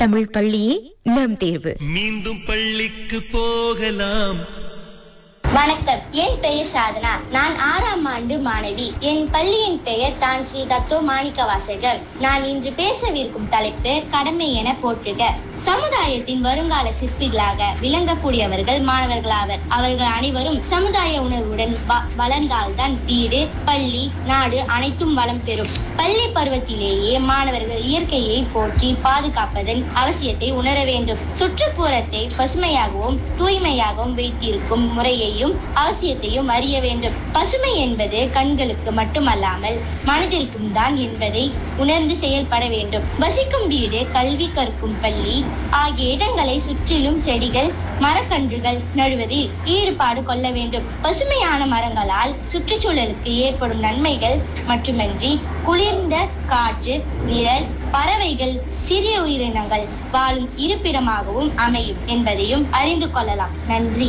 தமிழ் பள்ளியே நம் தேர்வு மீண்டும் பள்ளிக்கு போகலாம் வணக்கம் என் பெயர் சாதனா நான் ஆறாம் ஆண்டு மாணவி என் பள்ளியின் பெயர் தான் ஸ்ரீ தத்தோ மாணிக்க வாசகர் நான் இன்று பேசவிருக்கும் தலைப்பு கடமை என போற்றுக சமுதாயத்தின் வருங்கால சிற்பிகளாக விளங்கக்கூடியவர்கள் மாணவர்களாவர் அவர்கள் அனைவரும் சமுதாய உணர்வுடன் வ- வளர்ந்தால்தான் வீடு பள்ளி நாடு அனைத்தும் வளம் பெறும் பள்ளி பருவத்திலேயே மாணவர்கள் இயற்கையை போற்றி பாதுகாப்பதன் அவசியத்தை உணர வேண்டும் சுற்றுப்புறத்தை பசுமையாகவும் தூய்மையாகவும் வைத்திருக்கும் முறையையும் அவசியத்தையும் அறிய வேண்டும் பசுமை என்பது கண்களுக்கு மட்டுமல்லாமல் மனதிற்கும் தான் என்பதை உணர்ந்து செயல்பட வேண்டும் வசிக்கும் வீடு கல்வி கற்கும் பள்ளி ஆகிய இடங்களை சுற்றிலும் செடிகள் மரக்கன்றுகள் நடுவதில் ஈடுபாடு கொள்ள வேண்டும் பசுமையான மரங்களால் சுற்றுச்சூழலுக்கு ஏற்படும் நன்மைகள் மட்டுமன்றி குளிர்ந்த காற்று நிழல் பறவைகள் சிறிய உயிரினங்கள் வாழும் இருப்பிடமாகவும் அமையும் என்பதையும் அறிந்து கொள்ளலாம் நன்றி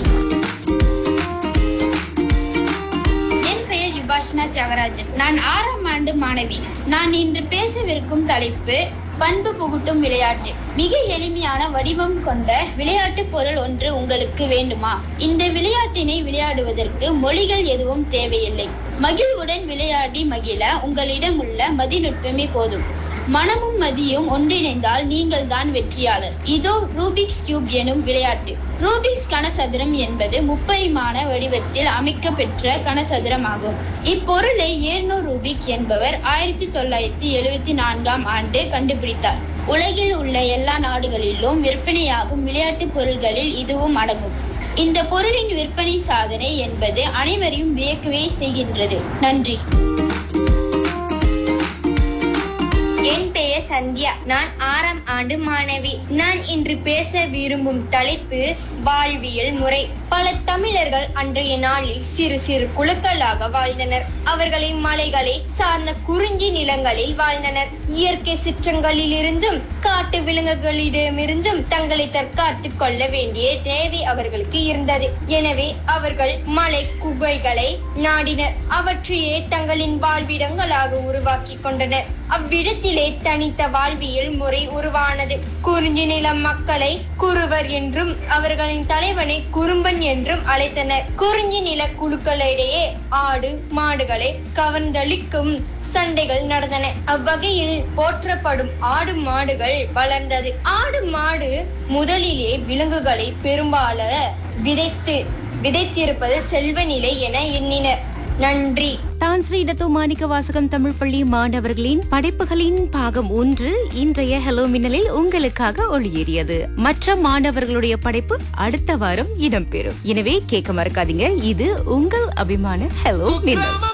என் பெயர் யுபாஷினா தியாகராஜன் நான் ஆறாம் ஆண்டு மாணவி நான் இன்று பேசவிருக்கும் தலைப்பு பண்பு புகுட்டும் விளையாட்டு மிக எளிமையான வடிவம் கொண்ட விளையாட்டு பொருள் ஒன்று உங்களுக்கு வேண்டுமா இந்த விளையாட்டினை விளையாடுவதற்கு மொழிகள் எதுவும் தேவையில்லை மகிழ்வுடன் விளையாடி மகிழ உங்களிடம் உள்ள மதிநுட்பமே போதும் மனமும் மதியும் ஒன்றிணைந்தால் நீங்கள் தான் வெற்றியாளர் இதோ ரூபிக்ஸ் கியூப் எனும் விளையாட்டு ரூபிக்ஸ் கனசதுரம் என்பது முப்பரிமாண வடிவத்தில் அமைக்கப்பெற்ற கனசதுரம் ஆகும் இப்பொருளை ஏர்னோ ரூபிக் என்பவர் ஆயிரத்தி தொள்ளாயிரத்தி எழுவத்தி நான்காம் ஆண்டு கண்டுபிடித்தார் உலகில் உள்ள எல்லா நாடுகளிலும் விற்பனையாகும் விளையாட்டு பொருள்களில் இதுவும் அடங்கும் இந்த பொருளின் விற்பனை சாதனை என்பது அனைவரையும் வியக்கவே செய்கின்றது நன்றி என் பெயர் சந்தியா நான் ஆறாம் ஆண்டு மாணவி நான் இன்று பேச விரும்பும் தலைப்பு வாழ்வியல் முறை பல தமிழர்கள் அன்றைய நாளில் சிறு சிறு குழுக்களாக வாழ்ந்தனர் அவர்களை மலைகளை சார்ந்த குறிஞ்சி நிலங்களில் வாழ்ந்தனர் இயற்கை சிற்றங்களில் இருந்தும் காட்டு விலங்குகளிடமிருந்தும் தங்களை தற்காத்துக் கொள்ள வேண்டிய தேவை அவர்களுக்கு இருந்தது எனவே அவர்கள் மலை குகைகளை நாடினர் அவற்றையே தங்களின் வாழ்விடங்களாக உருவாக்கி கொண்டனர் அவ்விடத்திலே தனித்த வாழ்வியல் முறை உருவானது குறிஞ்சி நில மக்களை குருவர் என்றும் அவர்களின் தலைவனை குறும்பன் என்றும் அழைத்தனர் குறிஞ்சி நில குழுக்களிடையே ஆடு மாடுகளை கவர்ந்தளிக்கும் சண்டைகள் நடந்தன அவ்வகையில் போற்றப்படும் ஆடு மாடுகள் வளர்ந்தது ஆடு மாடு முதலிலே விலங்குகளை பெரும்பால விதைத்து விதைத்திருப்பது செல்வ நிலை என எண்ணினர் நன்றி தான் ஸ்ரீ டத்தோ மாணிக்க வாசகம் தமிழ் பள்ளி மாணவர்களின் படைப்புகளின் பாகம் ஒன்று இன்றைய ஹலோ மின்னலில் உங்களுக்காக ஒளியேறியது மற்ற மாணவர்களுடைய படைப்பு அடுத்த வாரம் இடம்பெறும் எனவே கேட்க மறக்காதீங்க இது உங்கள் அபிமான ஹலோ மின்னல்